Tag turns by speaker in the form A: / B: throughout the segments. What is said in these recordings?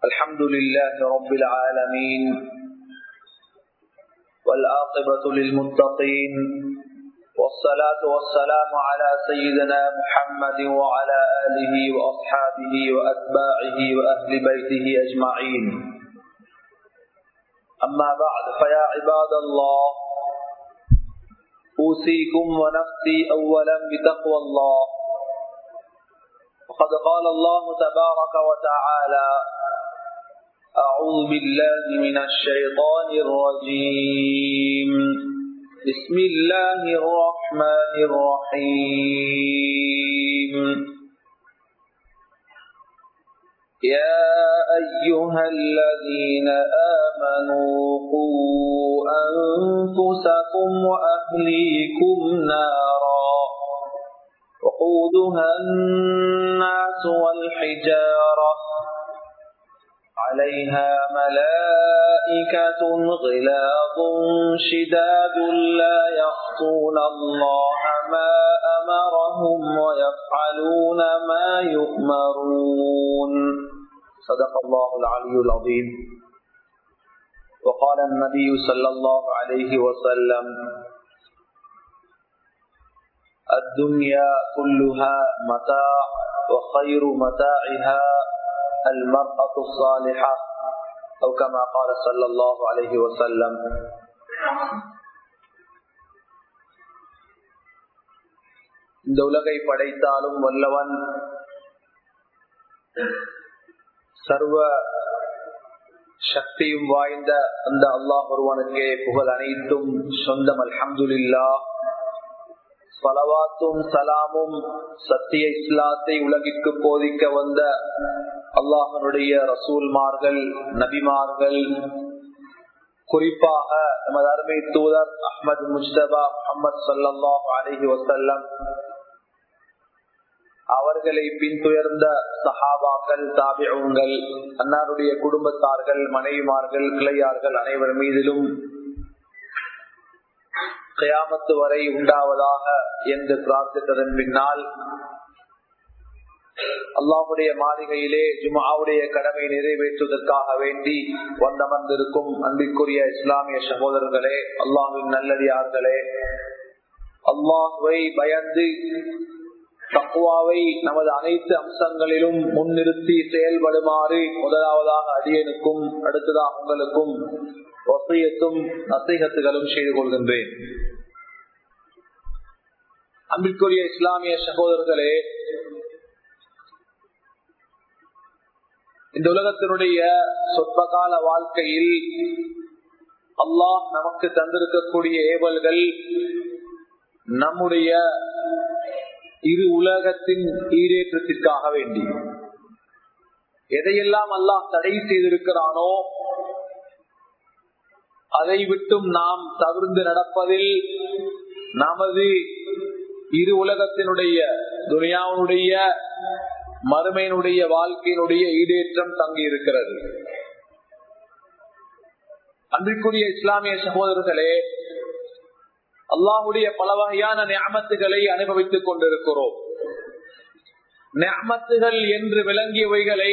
A: الحمد لله رب العالمين والآقبة للمتقين والصلاة والسلام على سيدنا محمد وعلى آله وأصحابه وأتباعه وأهل بيته أجمعين أما بعد فيا عباد الله أوصيكم ونفسي أولا بتقوى الله وقد قال الله تبارك وتعالى أعوذ بالله من الشيطان الرجيم بسم الله الرحمن الرحيم يا أيها الذين آمنوا قوا أنفسكم وأهليكم نارا وقودها الناس والحجارة عليها ملائكة غلاظ شداد لا يخطون الله ما أمرهم ويفعلون ما يؤمرون صدق الله العلي العظيم وقال النبي صلى الله عليه وسلم الدنيا كلها متاع وخير متاعها المرأة الصالحة أو كما قال صلى الله عليه وسلم இந்த உலகை படைத்தாலும் வல்லவன் சர்வ சக்தியும் வாய்ந்த அந்த அல்லாஹ் ஒருவனுக்கே புகழ் அனைத்தும் சொந்தம் அல்ஹம்துல்லா பலவாத்தும் சலாமும் சத்திய இஸ்லாத்தை உலகிற்கு போதிக்க வந்த அல்லாஹனுடைய ரசூல்மார்கள் நபிமார்கள் குறிப்பாக நமது அருமை தூதர் அஹமது முஸ்தபா முகமது சல்லாஹ் அலஹி வசல்லம் அவர்களை பின்துயர்ந்த சஹாபாக்கள் தாபியங்கள் அன்னாருடைய குடும்பத்தார்கள் மனைவிமார்கள் கிளையார்கள் அனைவர் மீதிலும் கயாமத்து வரை உண்டாவதாக என்று பிரார்த்தித்ததன் பின்னால் அல்லாஹுடைய மாளிகையிலே ஜுமாவுடைய கடமை நிறைவேற்றுவதற்காக வேண்டி வந்தமர்ந்திருக்கும் அன்பிற்குரிய இஸ்லாமிய சகோதரர்களே அல்லாஹின் நல்லடியார்களே அல்லாஹுவை பயந்து தக்குவாவை நமது அனைத்து அம்சங்களிலும் முன்னிறுத்தி செயல்படுமாறு முதலாவதாக அடியனுக்கும் அடுத்ததாக உங்களுக்கும் ஒசையத்தும் நசைகத்துகளும் செய்து கொள்கின்றேன் அன்பிற்குரிய இஸ்லாமிய சகோதரர்களே இந்த உலகத்தினுடைய சொற்பகால வாழ்க்கையில் அல்லாஹ் நமக்கு தந்திருக்கக்கூடிய ஏவல்கள் நம்முடைய இரு உலகத்தின் ஈரேற்றத்திற்காக வேண்டி எதையெல்லாம் அல்லாஹ் தடை செய்திருக்கிறானோ அதை விட்டும் நாம் தவிர்ந்து நடப்பதில் நமது இரு உலகத்தினுடைய துனியாவுடைய மறுமையினுடைய வாழ்க்கையினுடைய ஈடேற்றம் தங்கி இருக்கிறது அன்பிற்குரிய இஸ்லாமிய சகோதரர்களே அல்லாஹுடைய பல வகையான ஞாபத்துகளை அனுபவித்துக் கொண்டிருக்கிறோம் ஞாபத்துகள் என்று விளங்கியவைகளை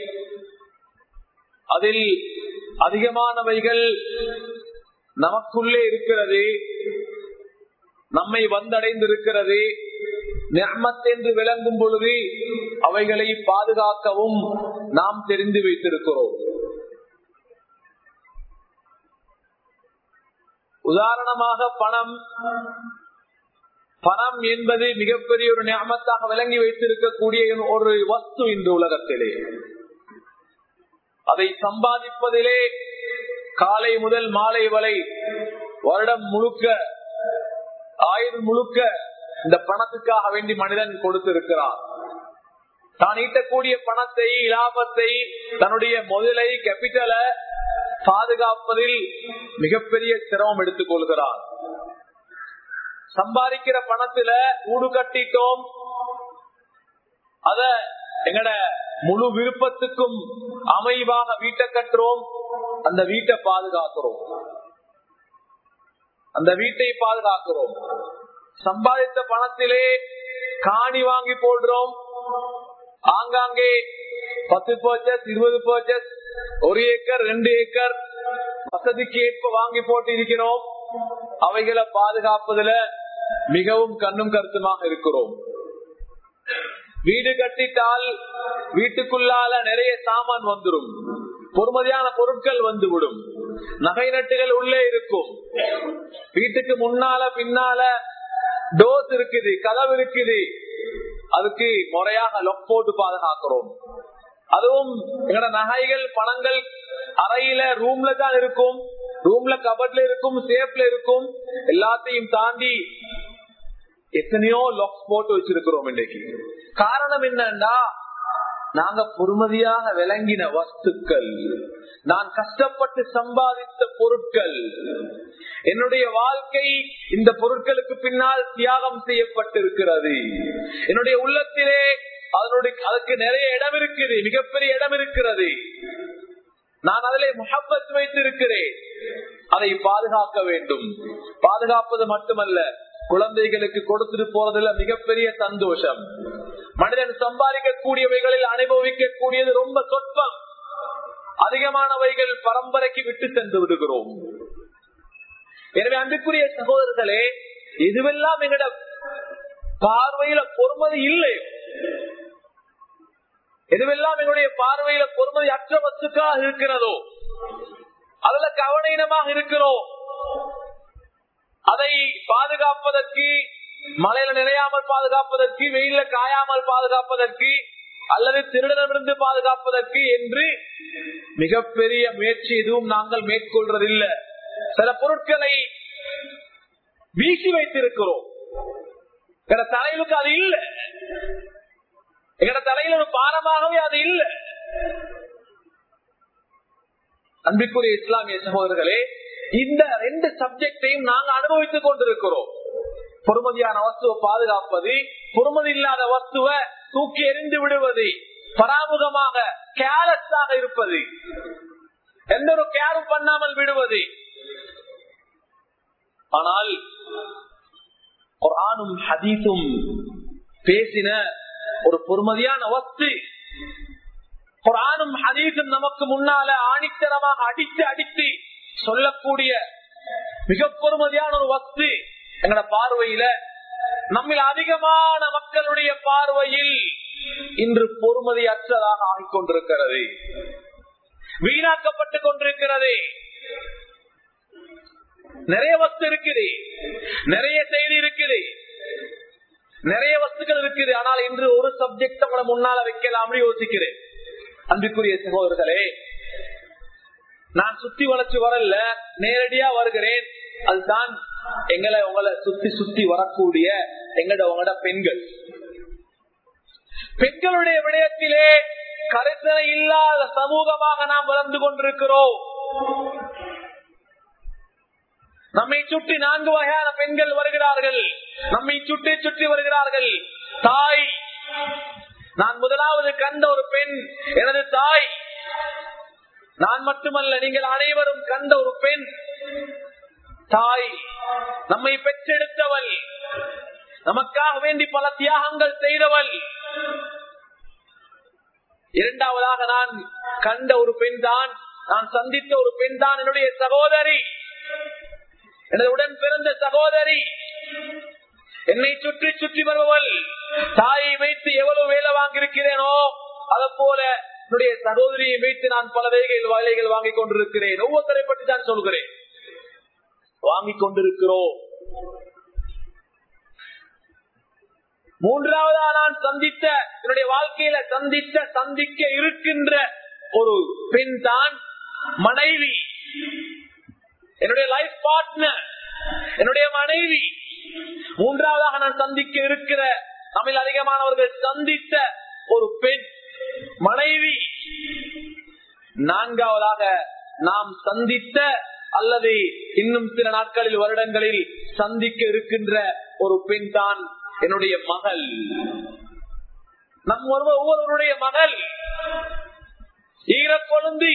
A: அதில் அதிகமானவைகள் நமக்குள்ளே இருக்கிறது நம்மை வந்தடைந்திருக்கிறது நிர்மத் என்று விளங்கும் பொழுது அவைகளை பாதுகாக்கவும் நாம் தெரிந்து வைத்திருக்கிறோம் உதாரணமாக பணம் பணம் என்பது மிகப்பெரிய ஒரு ஞாபகத்தாக விளங்கி வைத்திருக்கக்கூடிய ஒரு வஸ்து இந்த உலகத்திலே அதை சம்பாதிப்பதிலே காலை முதல் மாலை வரை வருடம் முழுக்க ஆயுள் முழுக்க இந்த பணத்துக்காக வேண்டி மனிதன் கொடுத்திருக்கிறான் தான் ஈட்டக்கூடிய பணத்தை லாபத்தை தன்னுடைய முதலை கேபிட்டலை பாதுகாப்பதில் மிகப்பெரிய சிரமம் எடுத்துக் கொள்கிறான் சம்பாதிக்கிற பணத்துல ஊடு கட்டிட்டோம் அத எங்கட முழு விருப்பத்துக்கும் அமைவாக வீட்டை கட்டுறோம் அந்த வீட்டை பாதுகாக்கிறோம் அந்த வீட்டை பாதுகாக்கிறோம் சம்பாதித்த பணத்திலே காணி வாங்கி போடுறோம் ஆங்காங்கே பத்து பர்ச்சஸ் இருபது பர்ச்சஸ் ஒரு ஏக்கர் ரெண்டு ஏக்கர் வசதிக்கு ஏற்ப வாங்கி போட்டு இருக்கிறோம் அவைகளை பாதுகாப்பதுல மிகவும் கண்ணும் கருத்துமாக இருக்கிறோம் வீடு கட்டிட்டால் வீட்டுக்குள்ளால நிறைய சாமான் வந்துடும் பொறுமதியான பொருட்கள் வந்துவிடும் நகை நட்டுகள் உள்ளே இருக்கும் வீட்டுக்கு முன்னால பின்னால டோஸ் இருக்குது கதவு இருக்குது அதுக்கு முறையாக லொக் போட்டு பாதுகாக்கிறோம் அதுவும் எங்கட நகைகள் பணங்கள் அறையில ரூம்ல தான் இருக்கும் ரூம்ல கபட்ல இருக்கும் சேஃப்ல இருக்கும் எல்லாத்தையும் தாண்டி எத்தனையோ லாக்ஸ் போட்டு வச்சிருக்கிறோம் இன்றைக்கு காரணம் என்னன்னா நாங்க பொறுமதியாக விளங்கின வஸ்துக்கள் நான் கஷ்டப்பட்டு சம்பாதித்த பொருட்கள் என்னுடைய வாழ்க்கை இந்த பொருட்களுக்கு பின்னால் தியாகம் செய்யப்பட்டிருக்கிறது என்னுடைய உள்ளத்திலே அதனுடைய அதுக்கு நிறைய இடம் இருக்குது மிகப்பெரிய இடம் இருக்கிறது நான் அதிலே முகப்பத் வைத்திருக்கிறேன் அதை பாதுகாக்க வேண்டும் பாதுகாப்பது மட்டுமல்ல குழந்தைகளுக்கு கொடுத்துட்டு போறதுல மிகப்பெரிய சந்தோஷம் மனிதன் சம்பாதிக்கக்கூடியவைகளில் அனுபவிக்கக்கூடியது ரொம்ப சொற்பம் அதிகமானவைகள் பரம்பரைக்கு விட்டு சென்று விடுகிறோம் எனவே அன்புக்குரிய சகோதரர்களே இதுவெல்லாம் எங்கட பார்வையில பொறுமதி இல்லை எதுவெல்லாம் எங்களுடைய பார்வையில பொறுமதி அற்ற வஸ்துக்காக இருக்கிறதோ அதுல கவனீனமாக இருக்கிறோம் அதை பாதுகாப்பதற்கு மலையில நிலையாமல் பாதுகாப்பதற்கு வெயில காயாமல் பாதுகாப்பதற்கு அல்லது திருடனிலிருந்து பாதுகாப்பதற்கு என்று மிகப்பெரிய முயற்சி எதுவும் நாங்கள் மேற்கொள்றதில்லை சில பொருட்களை வீசி வைத்திருக்கிறோம் எங்க தலையிலுக்கு அது இல்லை எங்கட தலையில ஒரு பாரமாகவே அது இல்லை அன்பிற்குரிய இஸ்லாமிய சகோதரர்களே இந்த ரெண்டு சப்ஜெக்டையும் நாங்கள் அனுபவித்துக் கொண்டிருக்கிறோம் பொறுமதியான வஸ்துவை பாதுகாப்பது பொறுமதி இல்லாத வஸ்துவை தூக்கி எறிந்து விடுவது பராமுகமாக கேலஸாக இருப்பது எந்த ஒரு கேரும் பண்ணாமல் விடுவது ஆனால் ஒரு ஆணும் ஹதீஸும் பேசின ஒரு பொறுமதியான வஸ்து ஒரு ஆணும் ஹதீஸும் நமக்கு முன்னால ஆணித்தனமாக அடித்து அடித்து சொல்லக்கூடிய மிக பொறுமதியான ஒரு வஸ்து எங்கட பார்வையில நம்மில் அதிகமான மக்களுடைய பார்வையில் இன்று பொறுமதி அற்றதாக ஆகிக் கொண்டிருக்கிறது வீணாக்கப்பட்டுக் கொண்டிருக்கிறது நிறைய வஸ்து இருக்குது நிறைய செய்தி இருக்குது நிறைய வஸ்துக்கள் இருக்குது ஆனால் இன்று ஒரு சப்ஜெக்ட் உங்களை முன்னால வைக்கலாம்னு யோசிக்கிறேன் அன்புக்குரிய சகோதரர்களே நான் சுத்தி வளர்ச்சி வரல நேரடியா வருகிறேன் அதுதான் எங்களை உங்களை சுத்தி சுத்தி வரக்கூடிய எங்கட உங்களோட பெண்கள் பெண்களுடைய விடயத்திலே கருத்தனை இல்லாத சமூகமாக நாம் வளர்ந்து கொண்டிருக்கிறோம் நம்மை சுற்றி நான்கு வகையான பெண்கள் வருகிறார்கள் நம்மை சுற்றி சுற்றி வருகிறார்கள் தாய் நான் முதலாவது கண்ட ஒரு பெண் எனது தாய் நான் மட்டுமல்ல நீங்கள் அனைவரும் கண்ட ஒரு பெண் தாய் நம்மை பெற்றெடுத்தவள் நமக்காக வேண்டி பல தியாகங்கள் செய்தவள் இரண்டாவதாக நான் கண்ட ஒரு பெண் தான் நான் சந்தித்த ஒரு பெண் தான் என்னுடைய சகோதரி எனது உடன் பிறந்த சகோதரி என்னை சுற்றி சுற்றி வருபவள் தாயை வைத்து எவ்வளவு வேலை வாங்கியிருக்கிறேனோ அதை போல என்னுடைய சகோதரியை வைத்து நான் பல வேலைகள் வேலைகள் வாங்கிக் கொண்டிருக்கிறேன் ஒவ்வொருத்தரை பற்றி தான் சொல்கிறேன் வாங்கிக் கொண்டிருக்கிறோம் மூன்றாவதா நான் சந்தித்த என்னுடைய வாழ்க்கையில சந்தித்த சந்திக்க இருக்கின்ற ஒரு பெண் தான் மனைவி என்னுடைய லைஃப் பார்ட்னர் என்னுடைய மனைவி மூன்றாவதாக நான் சந்திக்க இருக்கிற தமிழ் அதிகமானவர்கள் சந்தித்த ஒரு பெண் மனைவி நான்காவதாக நாம் சந்தித்த அல்லது இன்னும் சில நாட்களில் வருடங்களில் சந்திக்க இருக்கின்ற ஒரு பெண் தான் என்னுடைய மகள் நம் ஒவ்வொருவருடைய மகள் ஈரக்கொழுந்தி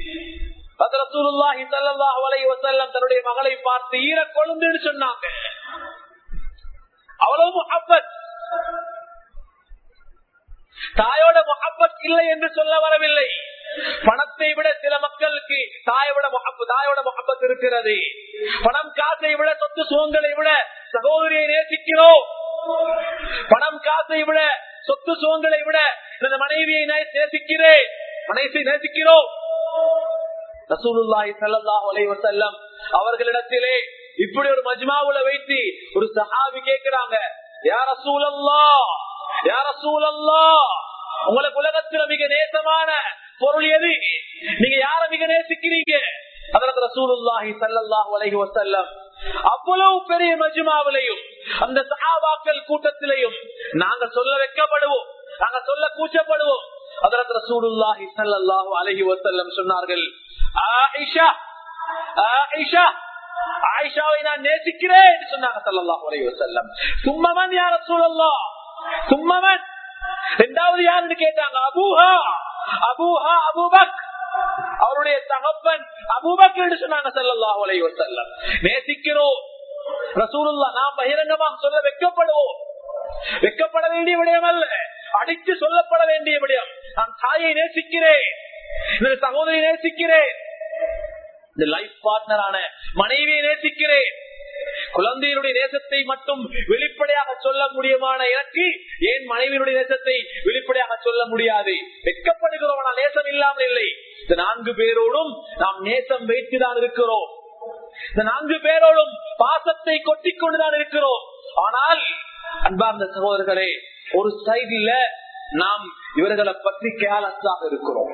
A: தன்னுடைய மகளை பார்த்து ஈர கொழுந்துன்னு சொன்னாங்க அவ்வளவு முகப்பத் தாயோட முகப்பத் இல்லை என்று சொல்ல வரவில்லை பணத்தை விட சில மக்களுக்கு தாயோட முகப்பு தாயோட முகப்பத் இருக்கிறது பணம் காசை விட சொத்து சுகங்களை விட சகோதரியை நேசிக்கிறோம் பணம் காசை விட சொத்து சுகங்களை விட இந்த மனைவியை நே- நேசிக்கிறேன் மனைவி நேசிக்கிறோம் ரசூலுல்லாஹி ஸல்லல்லாஹு அலைஹி வஸல்லம் அவர்களிடத்திலே இப்படி ஒரு மஜ்மாவுல வைத்து ஒரு சஹாபி கேக்குறாங்க யா ரசூலல்லாஹ் யா ரசூலல்லாஹ் உங்களுக்கு உலகத்துல மிக நேசமான பொருள் எது நீங்க யார மிக நேசிக்கிறீங்க அதற்கு ரசூலுல்லாஹி ஸல்லல்லாஹு அலைஹி வஸல்லம் அவ்வளவு பெரிய மஜ்மாவிலையும் அந்த சஹாபாக்கள் கூட்டத்திலையும் நாங்க சொல்ல வைக்கப்படுவோம் நாங்க சொல்ல கூச்சப்படுவோம் அதற்கு ரசூலுல்லாஹி ஸல்லல்லாஹு அலைஹி வஸல்லம் சொன்னார்கள் ஆயிஷா ஆயிஷா ஆயிஷாவை நான் நேசிக்கிறேன் என்று சொன்னாங்க ஸல்லல்லாஹு அலைஹி வஸல்லம் சும்மமன் யா ரசூலல்லாஹ் சும்மமன் இரண்டாவது யாருன்னு கேட்டாங்க அபூஹா அபூஹா அபூபக் அவருடைய தகப்பன் அபூபக் என்று சொன்னாங்க ஸல்லல்லாஹு அலைஹி வஸல்லம் நேசிக்கிறோம் ரசூலுல்லாஹ் நாம் பகிரங்கமாக சொல்ல வெட்கப்படுவோம் வெட்கப்பட வேண்டிய விடயம் அல்ல அடித்து சொல்லப்பட வேண்டிய விடயம் நான் தாயை நேசிக்கிறேன் இந்த சகோதரி நேசிக்கிறேன் இந்த லைஃப் பார்ட்னரான மனைவியை நேசிக்கிறேன் குழந்தையினுடைய நேசத்தை மட்டும் வெளிப்படையாக சொல்ல முடியுமான எனக்கு ஏன் மனைவியினுடைய நேசத்தை வெளிப்படையாக சொல்ல முடியாது வெட்கப்படுகிறோம் ஆனால் நேசம் இல்லாமல் இல்லை இந்த நான்கு பேரோடும் நாம் நேசம் வைத்துதான் இருக்கிறோம் இந்த நான்கு பேரோடும் பாசத்தை கொட்டிக் கொண்டுதான் இருக்கிறோம் ஆனால் அன்பார்ந்த சகோதரர்களே ஒரு சைடில் நாம் இவர்களை பற்றி கேலஸாக இருக்கிறோம்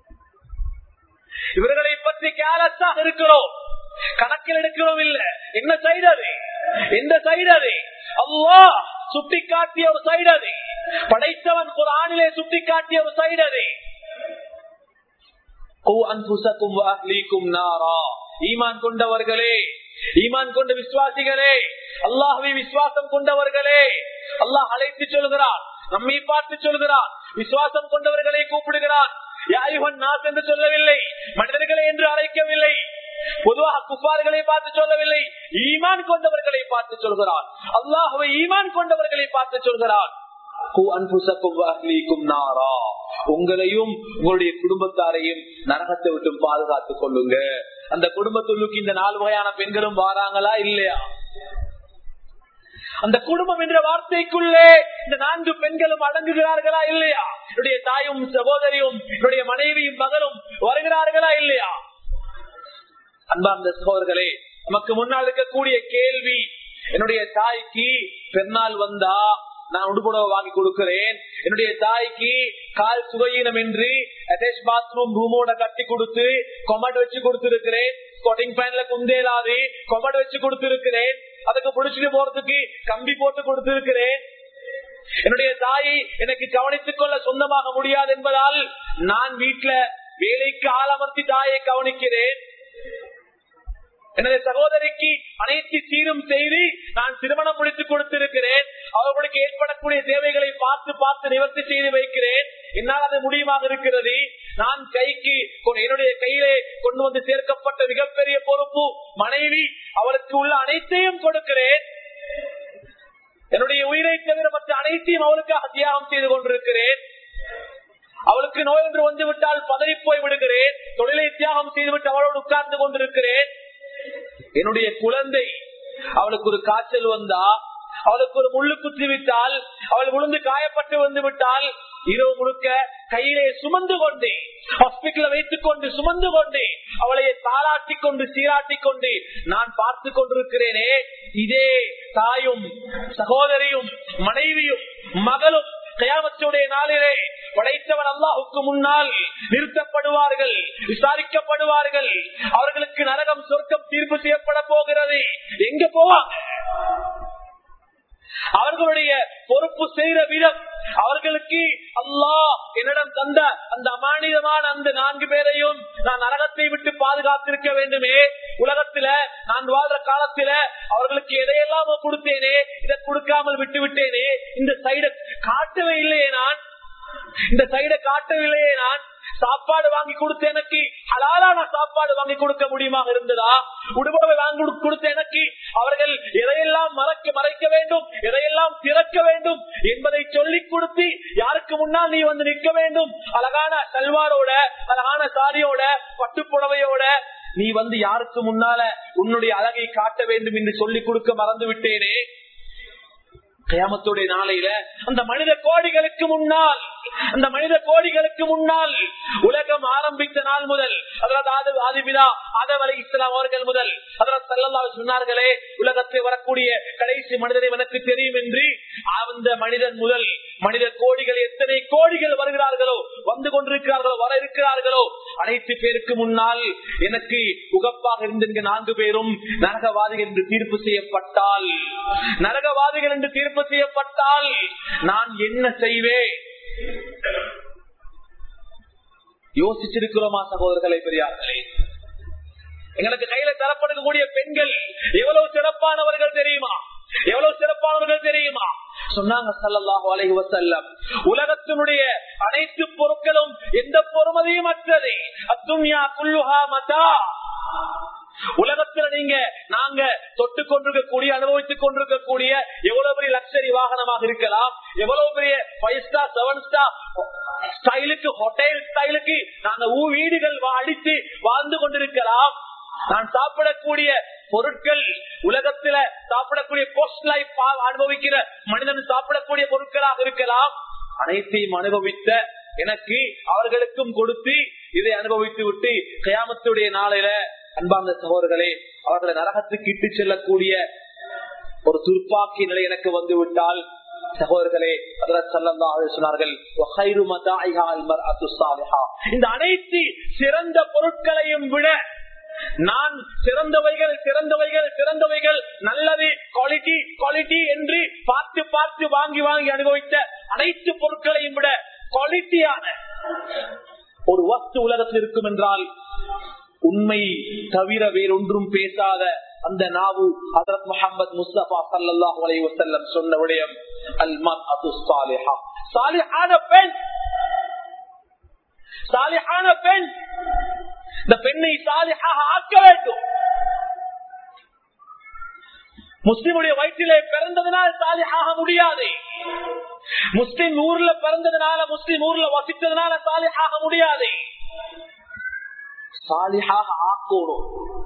A: இவர்களை பற்றி கேலஸாக இருக்கிறோம் கணக்கில் எடுக்கிறோம் இல்ல என்ன சைடு அது எந்த சைடு அது அல்லா சுட்டி காட்டிய ஒரு சைடு அது படைத்தவன் குரானிலே சுட்டி காட்டிய ஒரு சைடு அது ஈமான் கொண்டவர்களே ஈமான் கொண்ட விசுவாசிகளே அல்லாஹுவை விசுவாசம் கொண்டவர்களே அல்லாஹ் அழைத்து சொல்கிறான் நம்மை பார்த்து சொல்கிறான் விசுவாசம் கொண்டவர்களை கூப்பிடுகிறான் யாயுவன் நாஸ் என்று சொல்லவில்லை மனிதர்களை என்று அழைக்கவில்லை பொதுவாக குப்பார்களை பார்த்து சொல்லவில்லை ஈமான் கொண்டவர்களை பார்த்து சொல்கிறான் அல்லாஹுவை ஈமான் கொண்டவர்களை பார்த்து சொல்கிறான் உங்களையும் உங்களுடைய குடும்பத்தாரையும் நரகத்தை விட்டு பாதுகாத்துக் கொள்ளுங்க அந்த குடும்பத்துள்ளுக்கு இந்த நாலு வகையான பெண்களும் வாராங்களா இல்லையா அந்த குடும்பம் என்ற வார்த்தைக்குள்ளே இந்த நான்கு பெண்களும் அடங்குகிறார்களா இல்லையா என்னுடைய தாயும் சகோதரியும் என்னுடைய மனைவியும் மகளும் வருகிறார்களா இல்லையா அன்பார்ந்த சகோதரர்களே நமக்கு முன்னால் இருக்கக்கூடிய கேள்வி என்னுடைய தாய்க்கு பெருநாள் வந்தா நான் உடுப்புடவை வாங்கி கொடுக்கிறேன் என்னுடைய தாய்க்கு கால் சுகையினம் என்று அட்டாச் பாத்ரூம் ரூமோட கட்டி கொடுத்து கொமட் வச்சு கொடுத்திருக்கிறேன் ஸ்கொட்டிங் பேன்ல குந்தேலாது கொமட் வச்சு கொடுத்திருக்கிறேன் அதுக்கு பிடிச்சிட்டு போறதுக்கு கம்பி போட்டு கொடுத்திருக்கிறேன் என்னுடைய தாயை எனக்கு கவனித்துக் கொள்ள சொந்தமாக முடியாது என்பதால் நான் வீட்டுல வேலைக்கு ஆளமர்த்தி தாயை கவனிக்கிறேன் எனது சகோதரிக்கு அனைத்து சீரும் செய்து நான் திருமணம் முடித்து கொடுத்திருக்கிறேன் அவர்களுக்கு ஏற்படக்கூடிய தேவைகளை பார்த்து பார்த்து நிவர்த்தி செய்து வைக்கிறேன் என்னால் அது முடியுமாக இருக்கிறது நான் கைக்கு என்னுடைய கையிலே கொண்டு வந்து சேர்க்கப்பட்ட மிகப்பெரிய பொறுப்பு மனைவி அவளுக்கு உள்ள அனைத்தையும் கொடுக்கிறேன் என்னுடைய உயிரை தவிர மற்ற அனைத்தையும் அவளுக்காக தியாகம் செய்து கொண்டிருக்கிறேன் அவளுக்கு நோய் என்று வந்து விட்டால் பதறி போய் விடுகிறேன் தொழிலை தியாகம் செய்துவிட்டு அவளோடு உட்கார்ந்து கொண்டிருக்கிறேன் என்னுடைய குழந்தை அவளுக்கு ஒரு காய்ச்சல் வந்தா அவளுக்கு ஒரு முள்ளு குத்தி விட்டால் அவள் விழுந்து காயப்பட்டு வந்து விட்டால் இரவு முழுக்க கையிலே சுமந்து கொண்டு ஹாஸ்பிட்டல வைத்துக் கொண்டு சுமந்து கொண்டு அவளை தாளாட்டி கொண்டு சீராட்டி கொண்டு நான் பார்த்து கொண்டிருக்கிறேனே இதே தாயும் சகோதரியும் மனைவியும் மகளும் கயாமத்துடைய நாளிலே படைத்தவன் அல்லாஹுக்கு முன்னால் நிறுத்தப்படுவார்கள் விசாரிக்கப்படுவார்கள் அவர்களுக்கு நரகம் சொர்க்கம் தீர்ப்பு செய்யப்பட போகிறது எங்க போவாங்க அவர்களுடைய பொறுப்பு செய்கிற விதம் அவர்களுக்கு அல்லாஹ் என்னிடம் தந்த அந்த அமானிதமான அந்த நான்கு பேரையும் நான் நரகத்தை விட்டு பாதுகாத்திருக்க வேண்டுமே உலகத்துல நான் வாழ்ற காலத்துல அவர்களுக்கு எதையெல்லாம் கொடுத்தேனே இதை கொடுக்காமல் விட்டு விட்டேனே இந்த சைட காட்டவே இல்லையே நான் இந்த சைட காட்டவில்லையே நான் சாப்பாடு வாங்கி கொடுத்த எனக்கு ஹலாலான சாப்பாடு வாங்கி கொடுக்க முடியுமாக இருந்ததா உடுபவை வாங்கி கொடுத்த எனக்கு அவர்கள் எதையெல்லாம் மறைக்க மறைக்க வேண்டும் எதையெல்லாம் திறக்க வேண்டும் என்பதை சொல்லிக் கொடுத்து யாருக்கு முன்னால் நீ வந்து நிற்க வேண்டும் அழகான சல்வாரோட அழகான சாரியோட பட்டுப்புடவையோட நீ வந்து யாருக்கு முன்னால உன்னுடைய அழகை காட்ட வேண்டும் என்று சொல்லிக் கொடுக்க மறந்து விட்டேனே கயாமத்துடைய நாளையில அந்த மனித கோடிகளுக்கு முன்னால் அந்த மனித கோடிகளுக்கு முன்னால் உலகம் ஆரம்பித்த நாள் முதல் அதாவது ஆதிபிதா ஆதவலை இஸ்லாம் அவர்கள் முதல் அதனால் செல்லல்லா சொன்னார்களே உலகத்தில் வரக்கூடிய கடைசி மனிதனை எனக்கு தெரியும் என்று அந்த மனிதன் முதல் மனித கோடிகள் எத்தனை கோடிகள் வருகிறார்களோ வந்து கொண்டிருக்கிறார்களோ வர இருக்கிறார்களோ அனைத்து பேருக்கு முன்னால் எனக்கு உகப்பாக இருந்த நான்கு பேரும் நரகவாதிகள் என்று தீர்ப்பு செய்யப்பட்டால் நரகவாதிகள் என்று தீர்ப்பு செய்யப்பட்டால் நான் என்ன செய்வேன் யோசிச்சிருக்கிறோமா சகோதரர்களை பெரியார்களே எங்களுக்கு கையில தரப்படக்கூடிய பெண்கள் எவ்வளவு சிறப்பானவர்கள் தெரியுமா எவ்வளவு சிறப்பானவர்கள் தெரியுமா சொன்னாங்க சல்லல்லாஹு அலைஹி வஸல்லம் உலகத்தினுடைய அனைத்து பொருட்களும் எந்த பொறுமதியும் அற்றது அத்துன்யா குல்லுஹா மதா உலகத்துல நீங்க நாங்க தொட்டு கொண்டிருக்கக்கூடிய அனுபவித்துக் கொண்டிருக்கக்கூடிய எவ்வளவு பெரிய லக்ஸரி வாகனமாக இருக்கலாம் எவ்வளவு பெரிய ஃபைவ் ஸ்டார் செவன் ஸ்டார் ஸ்டைலுக்கு ஹோட்டல் ஸ்டைலுக்கு நாங்க ஊ வீடுகள் அடித்து வாழ்ந்து கொண்டிருக்கலாம் நான் சாப்பிடக்கூடிய பொருட்கள் உலகத்துல சாப்பிடக்கூடிய போஸ்ட் லைஃப் அனுபவிக்கிற மனிதன் சாப்பிடக்கூடிய பொருட்களாக இருக்கலாம் அனைத்தையும் அனுபவித்த எனக்கு அவர்களுக்கும் கொடுத்து இதை அனுபவித்து விட்டு கயாமத்துடைய நாளையில அன்பார்ந்த சகோதரர்களே அவர்களை நரகத்துக்கு இட்டு செல்லக்கூடிய ஒரு துர்ப்பாக்கி நிலை எனக்கு வந்து விட்டால் சகோதரர்களே சொன்னார்கள் இந்த அனைத்து சிறந்த பொருட்களையும் விட நான் சிறந்தவைகள் சிறந்தவைகள் சிறந்தவைகள் நல்லது குவாலிட்டி குவாலிட்டி என்று பார்த்து பார்த்து வாங்கி வாங்கி அனுபவித்த அனைத்து பொருட்களையும் விட குவாலிட்டியான ஒரு வஸ்து உலகத்தில் இருக்கும் என்றால் உண்மை தவிர வேறொன்றும் பேசாத அந்த நாவு ஹசரத் முகமது முஸ்தபா சல்லாஹ் வசல்லம் சொன்ன விடயம் அல்மத் அது சாலிஹா சாலிஹான பெண் சாலிஹான பெண் இந்த பெண்ணை சாலிஹாக ஆக்க வேண்டும் முஸ்லிமுடைய வயிற்றிலே பிறந்ததுனால் சாலிஹாக முடியாது முஸ்லிம் ஊர்ல பிறந்ததுனால முஸ்லிம் ஊர்ல வசித்ததுனால சாலிஹாக முடியாது சாலிஹாக ஆக்கணும்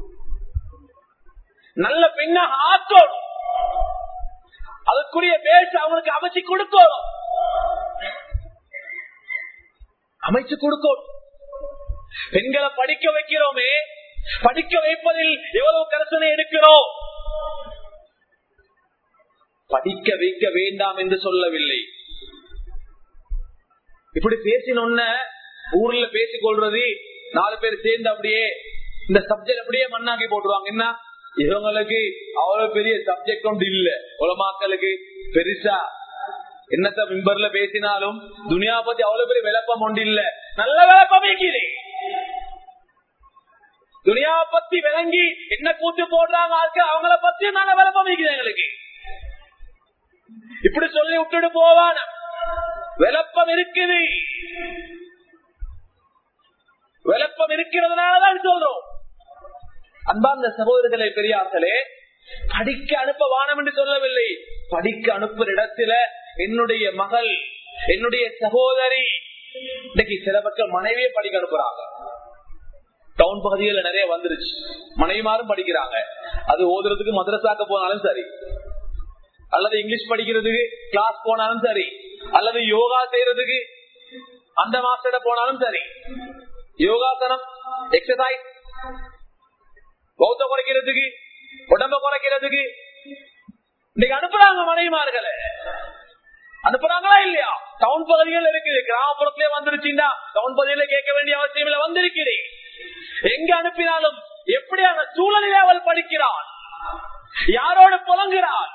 A: நல்ல பெண்ணாக ஆக்கணும் அதுக்குரிய பேச அவனுக்கு அமைச்சு கொடுக்கணும் அமைச்சு கொடுக்கணும் பெண்களை படிக்க வைக்கிறோமே படிக்க வைப்பதில் எவ்வளவு கரசனை எடுக்கிறோம் படிக்க வைக்க வேண்டாம் என்று சொல்லவில்லை இப்படி பேசினொன்ன ஊர்ல பேசிக் கொள்றது நாலு பேர் சேர்ந்து அப்படியே இந்த சப்ஜெக்ட் அப்படியே மண்ணாக்கி போட்டுருவாங்க என்ன இவங்களுக்கு அவ்வளவு பெரிய சப்ஜெக்ட் ஒன்று இல்ல உலமாக்களுக்கு பெருசா என்னத்த மிம்பர்ல பேசினாலும் துனியா பத்தி அவ்வளவு பெரிய விளப்பம் ஒன்று இல்ல நல்ல விளப்பம் வைக்கிறேன் துனியா பத்தி விளங்கி என்ன கூட்டு போடுறாங்க ஆட்கள் அவங்கள பத்தி நல்ல விளப்பம் வைக்கிறேன் எங்களுக்கு இப்படி சொல்லி விட்டுட்டு போவான விளப்பம் இருக்குது விளப்பம் இருக்கிறதுனாலதான் சொல்றோம் அன்பார்ந்த சகோதரர்களே பெரியார்களே படிக்க அனுப்ப வானம் என்று சொல்லவில்லை படிக்க அனுப்புற இடத்துல என்னுடைய மகள் என்னுடைய சகோதரி இன்னைக்கு சில பக்கம் மனைவியே படிக்க அனுப்புறாங்க டவுன் பகுதிகளில் நிறைய வந்துருச்சு மனைவிமாரும் படிக்கிறாங்க அது ஓதுறதுக்கு மதரசாக்க போனாலும் சரி அல்லது இங்கிலீஷ் படிக்கிறதுக்கு கிளாஸ் போனாலும் சரி அல்லது யோகா செய்யறதுக்கு அந்த மாஸ்டர் போனாலும் சரி யோகாசனம் எக்ஸசைஸ் பௌத்த குறைக்கிறதுக்கு உடம்ப குறைக்கிறதுக்கு இன்னைக்கு அனுப்புறாங்க மனைவிமார்களை அனுப்புறாங்களா இல்லையா டவுன் பகுதிகள் இருக்குது கிராமப்புறத்திலே வந்துருச்சுன்னா டவுன் பகுதியில கேட்க வேண்டிய அவசியம் இல்லை வந்திருக்கிறேன் எங்க அனுப்பினாலும் எப்படியான சூழலிலே அவள் படிக்கிறாள் யாரோடு புலங்குகிறாள்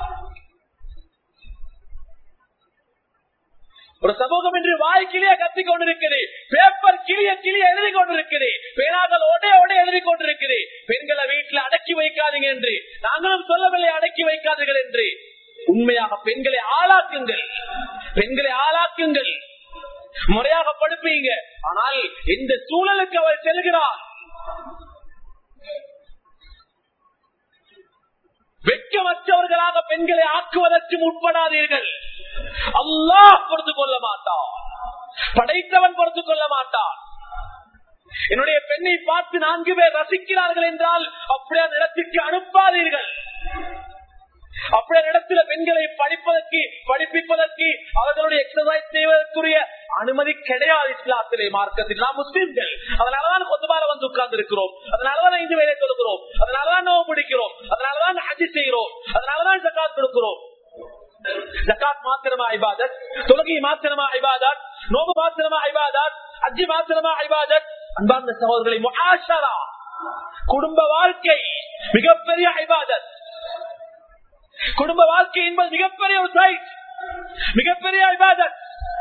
A: ஒரு சமூகம் என்று வாய்க்கிலேயே கத்திக் கொண்டிருக்கிறேன் பேப்பர் கிளிய கிளிய எழுதி கொண்டிருக்கிறேன் பேனாக்கள் ஒடே ஒடே எழுதி கொண்டிருக்கிறேன் பெண்களை வீட்டில் அடக்கி வைக்காதீங்க என்று நாங்களும் சொல்லவில்லை அடக்கி வைக்காதீர்கள் என்று உண்மையாக பெண்களை ஆளாக்குங்கள் பெண்களை ஆளாக்குங்கள் முறையாக படுப்பீங்க ஆனால் எந்த சூழலுக்கு அவள் செல்கிறாள் வெட்கமற்ற படித்தவர்களாக பெண்களை ஆக்குவதற்கு முற்படாதீர்கள் அல்லாஹ் பொறுத்து கொள்ள மாட்டான் படைத்தவன் பொறுத்து கொள்ள மாட்டான் என்னுடைய பெண்ணை பார்த்து நான்கு பேர் ரசிக்கிறார்கள் என்றால் அப்படியே அந்த இடத்திற்கு அனுப்பாதீர்கள் அப்படியே இடத்துல பெண்களை படிப்பதற்கு படிப்பிப்பதற்கு அவர்களுடைய எக்ஸசைஸ் செய்வதற்குரிய அனுமதி கிடையாது இஸ்லாத்திலே மார்க்கத்தில் நாம் முஸ்லிம்கள் அதனாலதான் கொத்துபால வந்து உட்கார்ந்து இருக்கிறோம் அதனாலதான் ஐந்து வேலை கொடுக்கிறோம் அதனாலதான் நோவு பிடிக்கிறோம் அதனாலதான் ஹஜி செய்கிறோம் அதனாலதான் ஜக்காத் கொடுக்கிறோம் ஜக்காத் மாத்திரமா ஐபாதத் தொழுகை மாத்திரமா ஐபாதத் நோபு மாத்திரமா ஐபாதத் அஜி மாத்திரமா ஐபாதத் அன்பார்ந்த சகோதரர்களை முஆஷரா குடும்ப வாழ்க்கை மிகப்பெரிய ஐபாதத் குடும்ப வாழ்க்கை என்பது மிகப்பெரிய ஒரு சைட் மிகப்பெரிய ஐபாதத்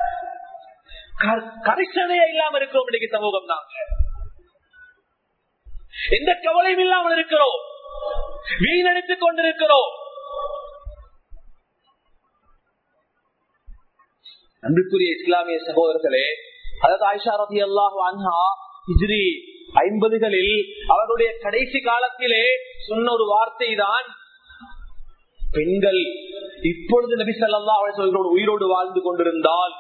A: கரிசனையே இல்லாம இருக்கிறோம் இன்னைக்கு சமூகம் நாங்க எந்த கவலையும் இல்லாமல் இருக்கிறோம் வீணடித்துக் கொண்டிருக்கிறோம் அன்புக்குரிய இஸ்லாமிய சகோதரர்களே அதாவது ஆயிஷா ரதி அல்லாஹு அன்ஹா ஹிஜ்ரி ஐம்பதுகளில் அவருடைய கடைசி காலத்திலே சொன்ன ஒரு வார்த்தை தான் பெண்கள் இப்பொழுது நபி சொல்லா அவர்களோடு உயிரோடு வாழ்ந்து கொண்டிருந்தால்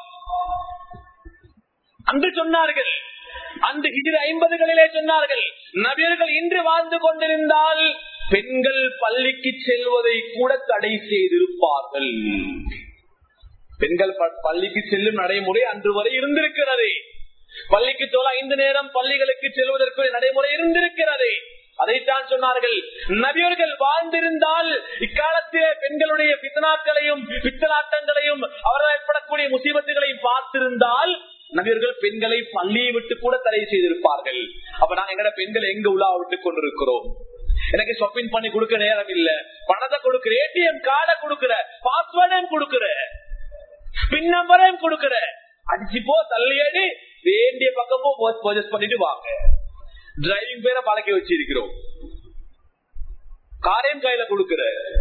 A: அன்று சொன்னார்கள் அந்த ஹிஜ்ரி ஐம்பதுகளிலே சொன்னார்கள் நபியர்கள் இன்று வாழ்ந்து கொண்டிருந்தால் பெண்கள் பள்ளிக்கு செல்வதை கூட தடை செய்திருப்பார்கள் பெண்கள் பள்ளிக்கு செல்லும் நடைமுறை அன்று வரை இருந்திருக்கிறது பள்ளிக்கு தோல ஐந்து நேரம் பள்ளிகளுக்கு செல்வதற்கு நடைமுறை இருந்திருக்கிறது அதைத்தான் சொன்னார்கள் நபியர்கள் வாழ்ந்திருந்தால் இக்காலத்திலே பெண்களுடைய பித்தனாக்களையும் பித்தலாட்டங்களையும் அவர்கள் ஏற்படக்கூடிய முசீபத்துகளையும் பார்த்திருந்தால் நபியர்கள் பெண்களை பள்ளியை விட்டு கூட தடை செய்திருப்பார்கள் அப்ப நாங்க எங்கட பெண்கள் எங்க உலா விட்டுக் கொண்டிருக்கிறோம் எனக்கு ஷாப்பிங் பண்ணி கொடுக்க நேரம் இல்ல பணத்தை கொடுக்கிற ஏடிஎம் கார்டை கொடுக்கிற பாஸ்வேர்டையும் கொடுக்கிற பின் நம்பரையும் கொடுக்கிற அடிச்சு போ தள்ளியடி வேண்டிய பக்கமோ பர்ச்சேஸ் பண்ணிட்டு வாங்க டிரைவிங் பேரை பழக்கி வச்சிருக்கிறோம் காரையும் கையில கொடுக்கிற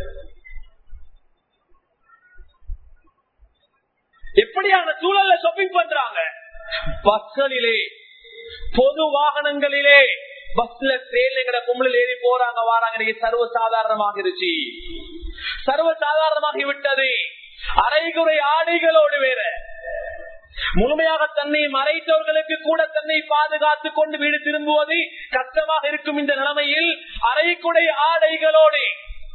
A: எப்படியான சூழல்ல ஷாப்பிங் பண்றாங்க பஸ்களிலே பொது வாகனங்களிலே பஸ்ல ட்ரெயின்ல பொம்பளை ஏறி போறாங்க வாராங்க இன்னைக்கு சர்வ சாதாரணமாகிருச்சு சர்வ சாதாரணமாகி விட்டது அரைகுறை ஆடைகளோடு வேற முழுமையாக தன்னை மறைத்தவர்களுக்கு கூட தன்னை பாதுகாத்துக் கொண்டு வீடு திரும்புவது கஷ்டமாக இருக்கும் இந்த நிலைமையில் அரைக்குடை ஆடைகளோடு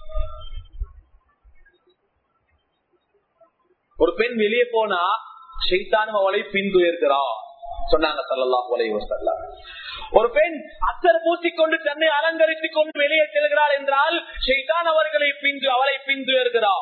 A: ஒரு பெண் வெளியே போனா ஷைத்தானும் அவளை பின்துயர்கிறார் சொன்னாங்க சல்லல்லாஹு அலைஹி வஸல்லம் ஒரு பெண் அத்தர் பூசிக்கொண்டு தன்னை அலங்கரித்துக் கொண்டு வெளியே செல்கிறார் என்றால் ஷைத்தான் அவர்களை பிந்து அவளை பின்துயர்கிறார்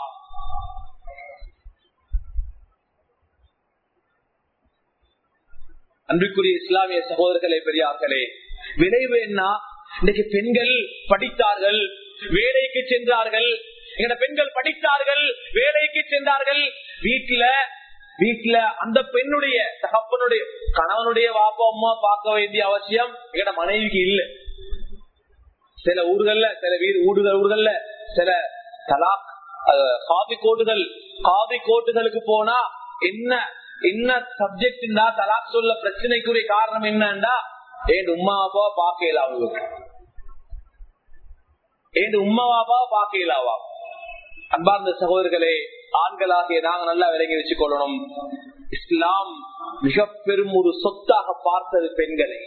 A: அன்பிற்குரிய இஸ்லாமிய சகோதரர்களே பெரியார்களே விளைவு என்ன இன்னைக்கு பெண்கள் படித்தார்கள் வேலைக்கு சென்றார்கள் எங்க பெண்கள் படித்தார்கள் வேலைக்கு சென்றார்கள் வீட்டுல வீட்டுல அந்த பெண்ணுடைய தகப்பனுடைய கணவனுடைய வாப்பா அம்மா பார்க்க வேண்டிய அவசியம் எங்கட மனைவிக்கு இல்ல சில ஊர்கள்ல சில வீடு ஊடுகள் ஊர்கள்ல சில தலாக் காபி கோட்டுகள் காபி கோட்டுகளுக்கு போனா என்ன என்ன சப்ஜெக்ட் தலாக் சொல்ல பிரச்சனைக்குரிய காரணம் என்னன்னா ஏன் உமா அப்பாவை பாக்கல அவங்களுக்கு ஏன் உமா அப்பாவை பாக்கலாவா அன்பார்ந்த சகோதரர்களே ஆண்களாகிய நாங்க நல்லா விலகி வச்சுக் கொள்ளணும் இஸ்லாம் மிக பெரும் ஒரு சொத்தாக பார்த்தது பெண்களை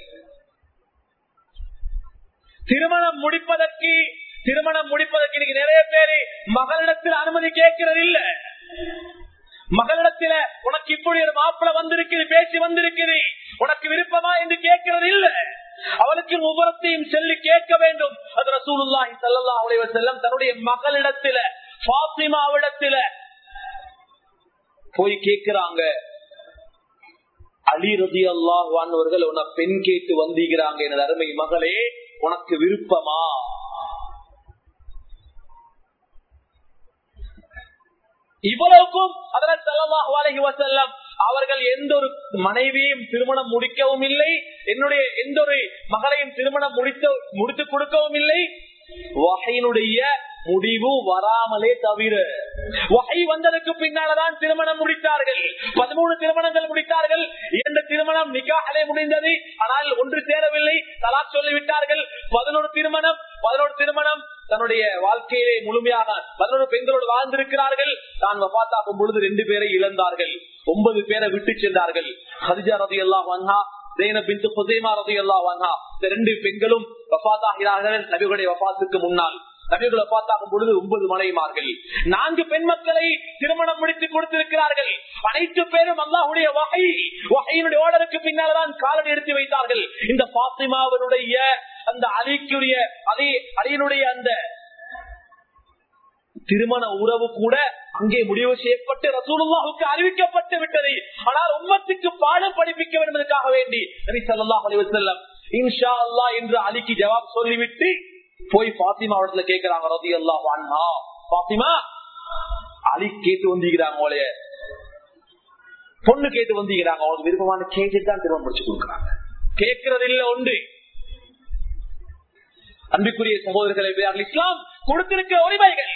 A: திருமணம் முடிப்பதற்கு திருமணம் முடிப்பதற்கு இன்னைக்கு நிறைய பேரு மகளிடத்தில் அனுமதி கேட்கிறது இல்ல மகளிடத்தில உனக்கு இப்படி ஒரு மாப்பிள்ள வந்திருக்குது பேசி வந்திருக்குது உனக்கு விருப்பமா என்று கேட்கிறது இல்ல அவளுக்கு உபரத்தையும் சொல்லி கேட்க வேண்டும் அது ரசூலுல்லாஹி ஸல்லல்லாஹு அலைஹி வஸல்லம் தன்னுடைய மகளிடத்தில பாத்திமாவிடத்தில போய் கேட்கிறாங்க அலி ரதி அல்லாஹான்வர்கள் உன பெண் கேட்டு வந்தீங்கிறாங்க எனது அருமை மகளே உனக்கு விருப்பமா இவ்வளவுக்கும் அதனால் செல்லமாக வழங்கி வசல்லம் அவர்கள் எந்த ஒரு மனைவியையும் திருமணம் முடிக்கவும் இல்லை என்னுடைய எந்த ஒரு மகளையும் திருமணம் முடித்த முடித்து கொடுக்கவும் இல்லை வகையினுடைய முடிவு வராமலே தவிர வகை வந்ததுக்கு பின்னால்தான் திருமணம் முடித்தார்கள் பதிமூணு திருமணங்கள் முடித்தார்கள் இரண்டு திருமணம் நிக்காகலே முடிந்தது ஆனால் ஒன்று சேரவில்லை தலா சொல்லிவிட்டார்கள் பதினோரு திருமணம் பதினோரு திருமணம் தன்னுடைய வாழ்க்கையிலே முழுமையாக பதினொரு பெண்களோடு வாழ்ந்திருக்கிறார்கள் தான் வபாத்தாக்கும் பொழுது ரெண்டு பேரை இழந்தார்கள் ஒன்பது பேரை விட்டு சென்றார்கள் ஹதிஜா ரதி அல்லா வன்ஹா ஜெயினபின் ஹுசைமா ரதி அல்லா வன்ஹா இந்த ரெண்டு பெண்களும் வபாத்தாகிறார்கள் நபிகளுடைய வபாத்துக்கு முன்னால் நபிகளை பார்த்தாகும் பொழுது ஒன்பது மனைவிமார்கள் நான்கு பெண் மக்களை திருமணம் முடித்து கொடுத்திருக்கிறார்கள் அனைத்து பேரும் அல்லாஹுடைய வகை வகையினுடைய ஓடருக்கு பின்னால்தான் காலடி எடுத்து வைத்தார்கள் இந்த பாத்திமாவனுடைய அந்த அலிக்குரிய அலி அலியினுடைய அந்த திருமண உறவு கூட அங்கே முடிவு செய்யப்பட்டு ரசூலுல்லாஹுக்கு அறிவிக்கப்பட்டு விட்டது ஆனால் உம்மத்துக்கு பாடம் படிப்பிக்க வேண்டும் என்பதற்காக வேண்டி நபி ஸல்லல்லாஹு அலைஹி வஸல்லம் இன்ஷா அல்லாஹ் என்று அலிக்கு ஜவாப் சொல்லிவிட்டு போய் பாத்திமா இடத்துல கேட்கிறாங்க ரதி அல்லாஹ் அண்ணா பாத்திமா அலி கேட்டு வந்திருக்கிறாங்க அவளைய பொண்ணு கேட்டு வந்திருக்கிறாங்க அவங்களுக்கு விருப்பமான கேட்டு தான் திருமணம் முடிச்சு கொடுக்குறாங்க கேட்கறது இல்ல உண்டு அன்பிற்குரிய சகோதரர்களை இஸ்லாம் கொடுத்திருக்க உரிமைகள்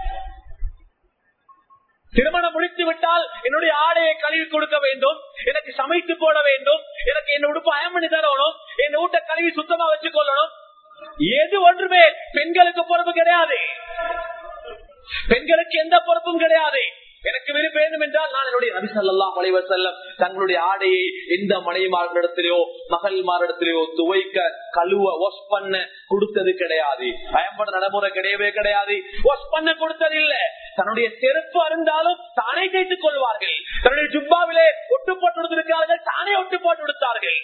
A: திருமணம் முடித்து விட்டால் என்னுடைய ஆடையை கழுவி கொடுக்க வேண்டும் எனக்கு சமைத்து போட வேண்டும் எனக்கு என் உடுப்பு அயம் பண்ணி தரணும் என் வீட்டை கழுவி சுத்தமா வச்சுக் கொள்ளணும் எது ஒன்றுமே பெண்களுக்கு பொறுப்பு கிடையாது பெண்களுக்கு எந்த பொறுப்பும் கிடையாது எனக்கு விருப்பம் வேண்டும் என்றால் நான் என்னுடைய நபி சல்லா மலைவர் செல்லம் தங்களுடைய ஆடையை எந்த மனைவிமாரிடத்திலேயோ மகள்மாரிடத்திலேயோ துவைக்க கழுவ வாஷ் பண்ண கொடுத்தது கிடையாது பயன்பட நடைமுறை கிடையவே கிடையாது வாஷ் பண்ண கொடுத்தது இல்ல தன்னுடைய செருப்பு அருந்தாலும் தானே தைத்துக் கொள்வார்கள் தன்னுடைய ஜுப்பாவிலே ஒட்டு போட்டு கொடுத்திருக்கிறார்கள் தானே ஒட்டு போட்டு கொடுத்தார்கள்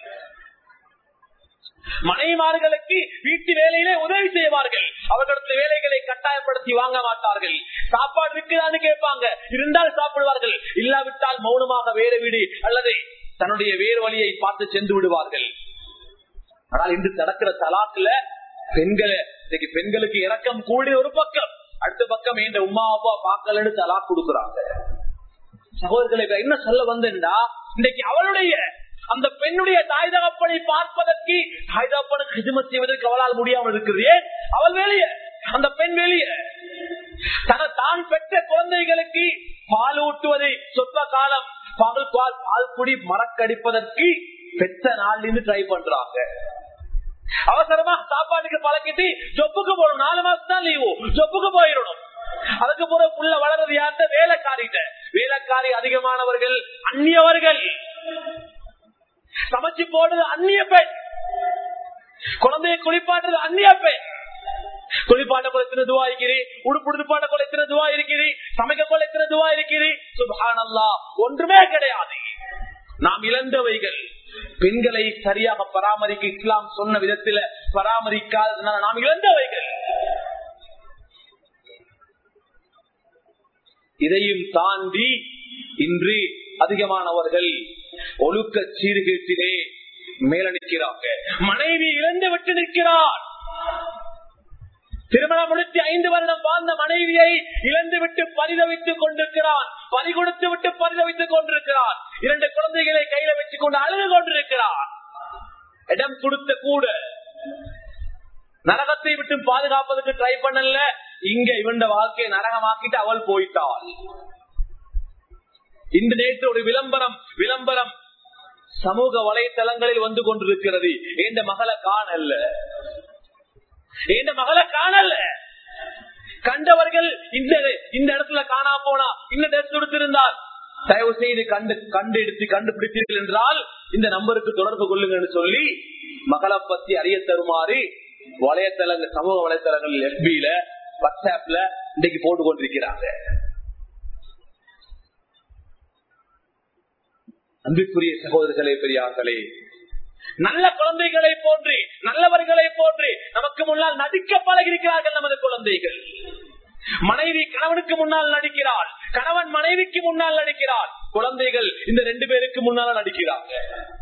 A: மனைவிமார்களுக்கு வீட்டு வேலையிலே உதவி செய்வார்கள் அவர்களது வேலைகளை கட்டாயப்படுத்தி வாங்க மாட்டார்கள் சாப்பாடு இருக்குதான்னு கேட்பாங்க இருந்தால் சாப்பிடுவார்கள் இல்லாவிட்டால் மௌனமாக வேற வீடு அல்லது தன்னுடைய வேறு வழியை பார்த்து சென்று விடுவார்கள் ஆனால் இன்று நடக்கிற தலாக்குல பெண்களை இன்னைக்கு பெண்களுக்கு இறக்கம் கூடிய ஒரு பக்கம் அடுத்த பக்கம் இந்த உமா அப்பா பாக்கலன்னு தலாக் கொடுக்குறாங்க சகோதரர்களை என்ன சொல்ல வந்தேன்டா இன்னைக்கு அவளுடைய அந்த பெண்ணுடைய தாய் தகப்பனை பார்ப்பதற்கு தாய் தகப்பனுக்கு ஹிஜமத் செய்வதற்கு அவளால் முடியாமல் இருக்கிறது ஏன் அவள் வெளியே அந்த பெண் வெளியே தன தான் பெற்ற குழந்தைகளுக்கு பால் ஊட்டுவதை சொற்ப காலம் பால் பால் பால் குடி மறக்கடிப்பதற்கு பெற்ற நாள்ல இருந்து ட்ரை பண்றாங்க அவசரமா சாப்பாட்டுக்கு பழக்கிட்டு ஜொப்புக்கு போகணும் நாலு மாசம் தான் லீவு ஜொப்புக்கு போயிடணும் அதுக்கு பிறகு புள்ள வளர்றது யார்கிட்ட வேலைக்காரிட்ட வேலைக்காரி அதிகமானவர்கள் அந்நியவர்கள் சமைச்சு போடுறது அந்நிய பெண் குழந்தைய குளிப்பாட்டுறது அந்நிய பெண் குளிப்பாட்ட கொள்ள எத்தனை துவா இருக்கிறி உடுப்பு பாட்ட கொள்ள எத்தனை துவா இருக்கிறி சமைக்க கொள்ள எத்தனை துவா இருக்கிறி சுபானல்லா ஒன்றுமே கிடையாது நாம் இழந்தவைகள் பெண்களை சரியாக பராமரிக்க இஸ்லாம் சொன்ன விதத்தில பராமரிக்காததுனால நாம் இழந்தவைகள் இதையும் தாண்டி இன்று அதிகமானவர்கள் ஒழுக்க சீர்கேட்டிலே மேல நிற்கிறாங்க மனைவி இழந்து விட்டு நிற்கிறார் திருமணம் முடித்து ஐந்து வருடம் வாழ்ந்த மனைவியை இழந்து விட்டு பரிதவித்துக் கொண்டிருக்கிறான் பறி கொடுத்து விட்டு பரிதவித்துக் கொண்டிருக்கிறான் இரண்டு குழந்தைகளை கையில வச்சுக் கொண்டு அழுது கொண்டிருக்கிறான் இடம் கொடுத்த கூட நரகத்தை விட்டு பாதுகாப்பதற்கு ட்ரை பண்ணல இங்க இவண்ட வாழ்க்கையை நரகமாக்கிட்டு அவள் போயிட்டாள் இன்று நேற்று ஒரு விளம்பரம் விளம்பரம் சமூக வலைத்தளங்களில் வந்து கொண்டிருக்கிறது எந்த மகளை காணல்ல எந்த மகளை காணல கண்டவர்கள் இந்த இந்த இடத்துல காணா போனா இந்த ட்ரெஸ் கொடுத்திருந்தால் தயவு செய்து கண்டு கண்டு எடுத்து கண்டுபிடித்தீர்கள் என்றால் இந்த நம்பருக்கு தொடர்பு கொள்ளுங்கன்னு சொல்லி மகளை பத்தி அறிய தருமாறு வலைத்தளங்கள் சமூக வலைத்தளங்கள் எஃபில வாட்ஸ்அப்ல இன்னைக்கு போட்டு கொண்டிருக்கிறாங்க அன்புக்குரிய சகோதரர்களே பெரியார்களே நல்ல குழந்தைகளை போன்று நல்லவர்களை போன்று நமக்கு முன்னால் நடிக்க பழகிருக்கிறார்கள் நமது குழந்தைகள் மனைவி கணவனுக்கு முன்னால் நடிக்கிறாள் கணவன் மனைவிக்கு முன்னால் நடிக்கிறாள் குழந்தைகள் இந்த ரெண்டு பேருக்கு முன்னால் நடிக்கிறாங்க